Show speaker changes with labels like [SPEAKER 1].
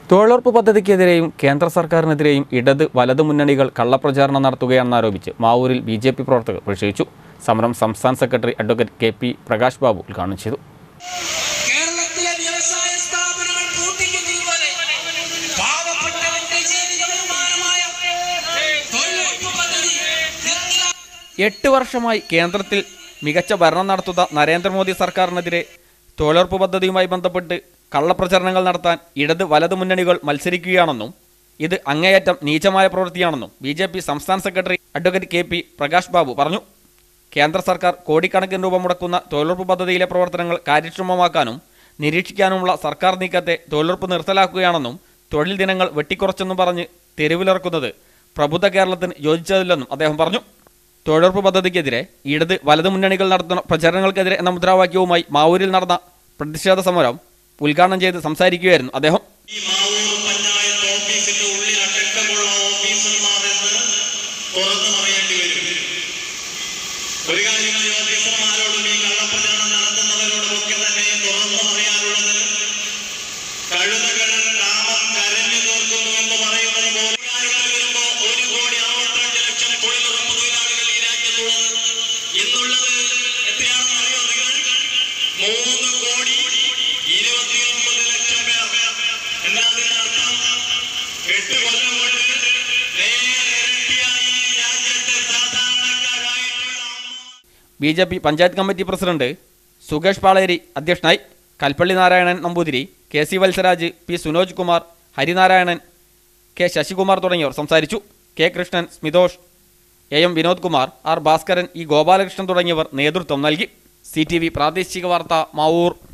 [SPEAKER 1] തൊഴിലുറപ്പ് പദ്ധതിക്കെതിരെയും കേന്ദ്ര സർക്കാരിനെതിരെയും ഇടത് വലത് മുന്നണികൾ കള്ളപ്രചാരണം നടത്തുകയാണെന്നാരോപിച്ച് മാവൂരിൽ ബി ജെ പി പ്രവർത്തകർ പ്രതിഷേധിച്ചു സമരം സംസ്ഥാന secretary advocate K P Prakash Babu ഉദ്ഘാടനം ചെയ്തു
[SPEAKER 2] കേരളത്തിലെ വ്യവസായ സ്ഥാപനങ്ങൾ പൂട്ടിക്കുന്നത് പോലെ പാവപ്പെട്ടവന്റെ ജീവിത വരുമാനമായ തൊഴിലുറപ്പ് പദ്ധതി നിർത്തലാ-
[SPEAKER 1] എട്ട് വർഷമായി കേന്ദ്രത്തിൽ മികച്ച ഭരണം നടത്തുന്ന നരേന്ദ്രമോദി സർക്കാരിനെതിരെ തൊഴിലുറപ്പ് പദ്ധതിയുമായി ബന്ധപ്പെട്ട് കള്ളപ്രചരണങ്ങൾ നടത്താൻ ഇടത് വലത് മുന്നണികൾ മത്സരിക്കുകയാണെന്നും ഇത് അങ്ങേയറ്റം നീചമായ പ്രവൃത്തിയാണെന്നും ബി ജെ പി സംസ്ഥാന secretary advocate K P Prakash Babu പറഞ്ഞു കേന്ദ്ര സർക്കാർ കോടിക്കണക്കിന് രൂപ മുടക്കുന്ന തൊഴിലുറപ്പ് പദ്ധതിയിലെ പ്രവർത്തനങ്ങൾ കാര്യക്ഷമമാക്കാനും നിരീക്ഷിക്കാനുമുള്ള സർക്കാർ നീക്കത്തെ തൊഴിലുറപ്പ് നിർത്തലാക്കുകയാണെന്നും തൊഴിൽ ദിനങ്ങൾ വെട്ടിക്കുറച്ചെന്നും പറഞ്ഞ് തെരുവിലിറക്കുന്നത് പ്രബുദ്ധ കേരളത്തിന് യോജിച്ചതില്ലെന്നും അദ്ദേഹം പറഞ്ഞു തൊഴിലുറപ്പ് പദ്ധതിക്കെതിരെ ഇടത് വലത് മുന്നണികൾ നടത്തുന്ന പ്രചരണങ്ങൾക്കെതിരെ എന്ന മുദ്രാവാക്യവുമായി മാവൂരിൽ നടന്ന പ്രതിഷേധ സമരം ഉദ്ഘാടനം ചെയ്ത് സംസാരിക്കുകയായിരുന്നു അദ്ദേഹം
[SPEAKER 3] ഈ മാവൂർ പഞ്ചായത്ത് ഓഫീസിന്റെ ഉള്ളിൽ അടക്കമുള്ള ഓഫീസർമാർ എന്ന് തുറന്നു പറയേണ്ടി വരും ഒരു കാര്യം ഈ ഓഫീസർമാരോടും ഈ കള്ളപ്രചരണം നടത്തുന്നവരോടും ഒക്കെ തന്നെ തുറന്നു പറയാനുള്ളത് കഴുതകൾ കാമം കരഞ്ഞു തീർക്കുന്നു എന്ന് പറയുന്നത് പോലെ കാര്യങ്ങൾ വരുമ്പോ ഒരു കോടി അറുപത്തിരണ്ട് ലക്ഷം തൊഴിലുറപ്പ് തൊഴിലാളികൾ ഈ രാജ്യത്തുള്ളത് എന്നുള്ളത് എത്രയാണെന്ന് അറിയോ നിങ്ങൾ മൂന്ന് കോടി ഇരുപത്തിയൊമ്പത് ലക്ഷം പേർ എന്താ അതിന്റെ അർത്ഥം എട്ട് കൊല്ലം കൊണ്ട് നേരിരട്ടിയായി ഈ രാജ്യത്തെ സാധാരണക്കാരായിട്ടുള്ള അമ്മ
[SPEAKER 1] B J P panchayat committee president Sukesh Paleri അധ്യക്ഷനായി Kalpally Narayanan Namboothiri K C Valsaraj P Sunoj Kumar Harinarayanan K Sasikumar തുടങ്ങിയവർ സംസാരിച്ചു K Krishnan Smithosh A M Vinod Kumar R Bhaskaran E Gopalakrishnan തുടങ്ങിയവർ നേതൃത്വം നൽകി സി ടി വി പ്രാദേശിക വാർത്ത മാവൂർ